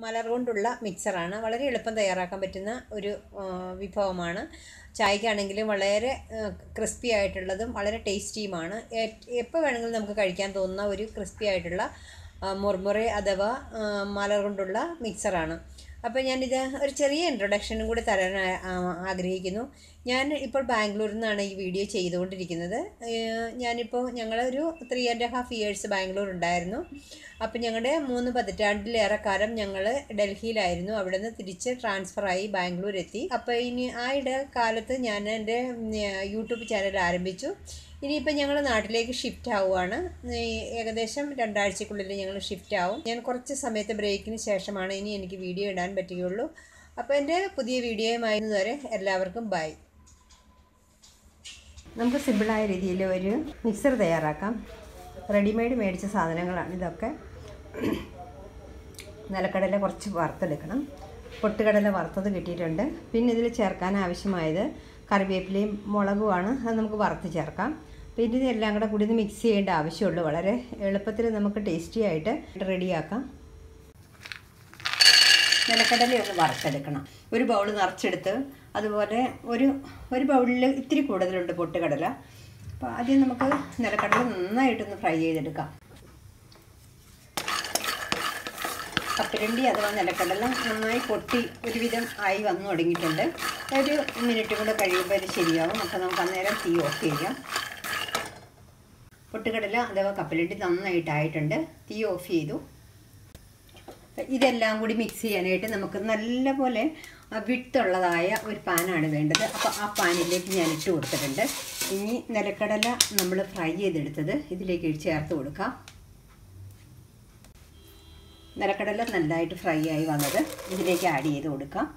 മലർ കൊണ്ടുള്ള മിക്സറാണ് വളരെ എളുപ്പം തയ്യാറാക്കാൻ പറ്റുന്ന ഒരു ആ, വിഭവമാണ് ചായക്കാണെങ്കിലും വളരെ ക്രിസ്പി ആയിട്ടുള്ളതും വളരെ ടേസ്റ്റിയുമാണ് എപ്പോൾ വേണമെങ്കിലും നമുക്ക് കഴിക്കാൻ തോന്നുന്ന ഒരു ക്രിസ്പി ആയിട്ടുള്ള ആ, മുർമുറെ അഥവാ ആ, മലർ കൊണ്ടുള്ള മിക്സറാണ് അപ്പോൾ ഞാനിത് ഒരു ചെറിയ ഇൻട്രൊഡക്ഷനും കൂടി തരാൻ ആ- ആ- ആഗ്രഹിക്കുന്നു ഞാൻ ഇപ്പോൾ ബാംഗ്ലൂരിൽ നിന്നാണ് ഈ വീഡിയോ ചെയ്തുകൊണ്ടിരിക്കുന്നത് ഏഹ് ഞാനിപ്പോൾ ഞങ്ങളൊരു three and half years Bangalore ഉണ്ടായിരുന്നു അപ്പോൾ ഞങ്ങളുടെ മൂന്ന് പതിറ്റാണ്ടിലേറെ കാലം ഞങ്ങൾ ഡൽഹിയിലായിരുന്നു അവിടെ നിന്ന് തിരിച്ച് ട്രാൻസ്ഫറായി ബാംഗ്ലൂർ എത്തി അപ്പോൾ ഇനി ആ ഇടക്കാലത്ത് ഞാൻ എൻ്റെ ഉം, യൂട്യൂബ് ചാനൽ ആരംഭിച്ചു ഇനിയിപ്പോൾ ഞങ്ങൾ നാട്ടിലേക്ക് ഷിഫ്റ്റ് ആവുകയാണ് ഈ ഏകദേശം രണ്ടാഴ്ചക്കുള്ളിൽ ഞങ്ങൾ ഷിഫ്റ്റ് ആവും ഞാൻ കുറച്ച് സമയത്ത് ബ്രേക്കിന് ശേഷമാണ് ഇനി എനിക്ക് വീഡിയോ ഇടാൻ പറ്റുകയുള്ളൂ അപ്പോൾ എൻ്റെ പുതിയ വീഡിയോയുമായി വരെ എല്ലാവർക്കും ബൈ നമുക്ക് സിമ്പിളായ രീതിയിൽ ഒരു മിക്സർ തയ്യാറാക്കാം റെഡിമെയ്ഡ് മേടിച്ച സാധനങ്ങളാണ് ഇതൊക്കെ നിലക്കടല കുറച്ച് വറുത്തെടുക്കണം പൊട്ടുകടല വറുത്തത് കിട്ടിയിട്ടുണ്ട് പിന്നെ ഇതിൽ ചേർക്കാൻ ആവശ്യമായത് കറിവേപ്പിലയും മുളകുമാണ് അത് നമുക്ക് വറുത്ത് ചേർക്കാം പിന്നെ ഇതെല്ലാം കൂടെ കൂടി ഇത് മിക്സ് ചെയ്യേണ്ട ആവശ്യമുള്ളൂ വളരെ എളുപ്പത്തിൽ നമുക്ക് ടേസ്റ്റി ആയിട്ട് റെഡിയാക്കാം നിലക്കടല ഒന്ന് വറുത്തെടുക്കണം ഒരു ബൗൾ നിറച്ചെടുത്ത് അതുപോലെ ഒരു ഒരു ബൗളിൽ ഇത്തിരി കൂടുതലുണ്ട് പൊട്ടുകടല അപ്പോൾ ആദ്യം നമുക്ക് നിലക്കടല നന്നായിട്ടൊന്ന് ഫ്രൈ ചെയ്തെടുക്കാം കപ്പലണ്ടി അഥവാ നിലക്കടല നന്നായി പൊട്ടി ഒരുവിധം ആയി വന്നു തുടങ്ങിയിട്ടുണ്ട് ഒരു മിനിറ്റ് കൂടെ കഴിയുമ്പോൾ ഇത് ശരിയാവും അപ്പോൾ നമുക്ക് അന്നേരം തീ ഓഫ് ചെയ്യാം പൊട്ടുകടല അഥവാ കപ്പലണ്ടി നന്നായിട്ടായിട്ടുണ്ട് തീ ഓഫ് ചെയ്തു ഇതെല്ലാം കൂടി മിക്സ് ചെയ്യാനായിട്ട് നമുക്ക് നല്ലപോലെ വിട്ടുള്ളതായ ഒരു പാനാണ് വേണ്ടത് അപ്പോൾ ആ പാനിലേക്ക് ഞാൻ ഇട്ട് കൊടുത്തിട്ടുണ്ട് ഇനി നിലക്കടല നമ്മൾ ഫ്രൈ ചെയ്തെടുത്തത് ഇതിലേക്ക് ചേർത്ത് കൊടുക്കാം നിലക്കടല നല്ലതായിട്ട് ഫ്രൈ ആയി വന്നത് ഇതിലേക്ക് ആഡ് ചെയ്ത് കൊടുക്കാം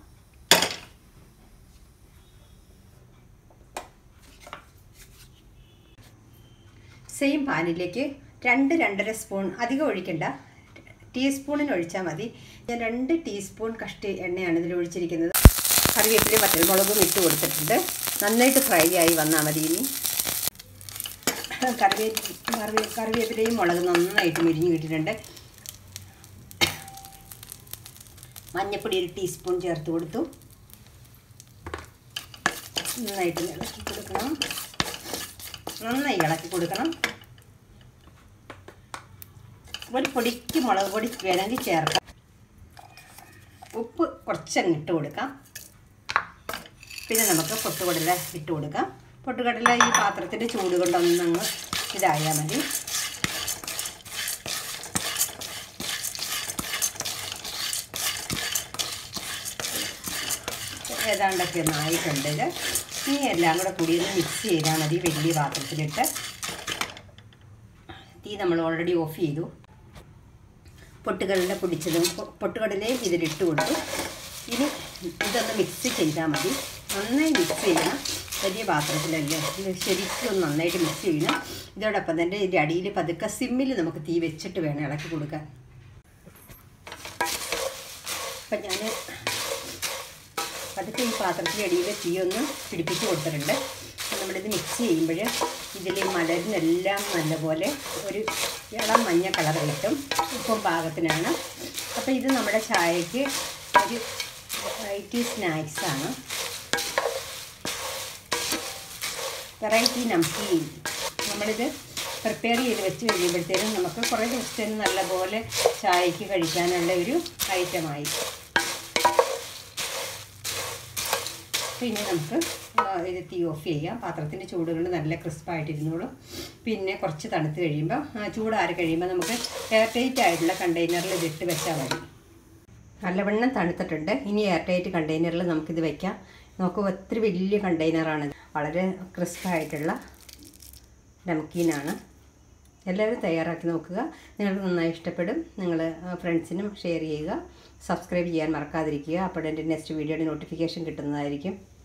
സെയിം പാനിലേക്ക് രണ്ട് രണ്ടര സ്പൂൺ അധികം ഒഴിക്കണ്ട ടീസ്പൂണിന് ഒഴിച്ചാൽ മതി ഞാൻ രണ്ട് ടീസ്പൂൺ കഷ്ടി എണ്ണയാണ് ഇതിൽ ഒഴിച്ചിരിക്കുന്നത് കറിവേപ്പിലയും പച്ചമുളകും ഇട്ട് കൊടുത്തിട്ടുണ്ട് നന്നായിട്ട് ഫ്രൈ ആയി വന്നാൽ മതി ഇനി കറിവേ കറിവേ കറിവേപ്പിലയും മുളക് നന്നായിട്ട് മുരിഞ്ഞ് കിട്ടിയിട്ടുണ്ട് മഞ്ഞപ്പൊടി ഒരു ടീസ്പൂൺ ചേർത്ത് കൊടുത്തു നന്നായിട്ട് ഇളക്കി കൊടുക്കണം നന്നായി ഇളക്കി കൊടുക്കണം ഒരു പൊടിക്ക് മുളക് പൊടി വേണമെങ്കിൽ ചേർക്കാം ഉപ്പ് കുറച്ചങ്ങ് ഇട്ട് കൊടുക്കാം പിന്നെ നമുക്ക് പൊട്ടുകടല ഇട്ട് കൊടുക്കാം പൊട്ടുകടല ഈ പാത്രത്തിൻ്റെ ചൂട് കൊണ്ടൊന്നങ്ങ് ഇതായാൽ മതി ഏതാണ്ടൊക്കെ ഒന്ന് ആയിട്ടുണ്ട് ഇത് ഇനി എല്ലാം കൂടെ കൂടി ഒന്ന് മിക്സ് ചെയ്താൽ മതി വലിയ പാത്രത്തിലിട്ട് തീ നമ്മൾ ഓൾറെഡി ഓഫ് ചെയ്തു പൊട്ടുകടല പൊടിച്ചതും പൊ- പൊട്ടുകടലയും ഇതിലിട്ട് കൊടുത്തു ഇനി ഇതൊന്ന് മിക്സ് ചെയ്താൽ മതി നന്നായി മിക്സ് ചെയ്യണം വലിയ പാത്രത്തിലല്ലേ ഇത് ശരിക്കും ഒന്ന് നന്നായിട്ട് മിക്സ് ചെയ്യണം ഇതോടൊപ്പം തന്നെ ഇതിൻ്റെ അടിയിൽ പതുക്കെ സിമ്മിൽ നമുക്ക് തീ വെച്ചിട്ട് വേണം ഇളക്കി കൊടുക്കാൻ അപ്പം ഞാൻ പതുക്കെ ഈ പാത്രത്തിൻ്റെ അടിയിൽ തീ ഒന്ന് പിടിപ്പിച്ച് കൊടുത്തിട്ടുണ്ട് അപ്പം നമ്മളിത് മിക്സ് ചെയ്യുമ്പോൾ ഇതിൽ മലരിനെല്ലാം നല്ലപോലെ ഒരു ഇളം മഞ്ഞ കളർ കിട്ടും ഉപ്പും പാകത്തിനാണ് അപ്പോൾ ഇത് നമ്മുടെ ചായക്ക് ഒരു വെറൈറ്റി സ്നാക്സാണ് വെറൈറ്റി നംകീൻ നമ്മളിത് പ്രിപ്പയർ ചെയ്ത് വെച്ച് കഴിയുമ്പോഴത്തേനും നമുക്ക് കുറേ ദിവസത്തേന് നല്ലപോലെ ചായക്ക് കഴിക്കാനുള്ള ഒരു ഐറ്റമായി പിന്നെ നമുക്ക് ആ, ഇത് തീ ഓഫ് ചെയ്യാം പാത്രത്തിൻ്റെ ചൂടുകൾ നല്ല ക്രിസ്പായിട്ടിരുന്നോളും പിന്നെ കുറച്ച് തണുത്ത് കഴിയുമ്പോൾ ആ ചൂടാറി കഴിയുമ്പോൾ നമുക്ക് എയർ ടൈറ്റ് ആയിട്ടുള്ള കണ്ടെയ്നറിൽ ഇതിട്ട് വെച്ചാൽ മതി നല്ലവണ്ണം തണുത്തിട്ടുണ്ട് ഇനി എയർ ടൈറ്റ് കണ്ടെയ്നറിൽ നമുക്കിത് വെക്കാം നമുക്ക് ഒത്തിരി വലിയ കണ്ടെയ്നറാണ് വളരെ ക്രിസ്പായിട്ടുള്ള നംകീനാണ് എല്ലാവരും തയ്യാറാക്കി നോക്കുക നിങ്ങൾക്ക് നന്നായി ഇഷ്ടപ്പെടും നിങ്ങൾ ഫ്രണ്ട്സിനും ഷെയർ ചെയ്യുക സബ്സ്ക്രൈബ് ചെയ്യാൻ മറക്കാതിരിക്കുക അപ്പോൾ എൻ്റെ നെക്സ്റ്റ് വീഡിയോയുടെ നോട്ടിഫിക്കേഷൻ കിട്ടുന്നതായിരിക്കും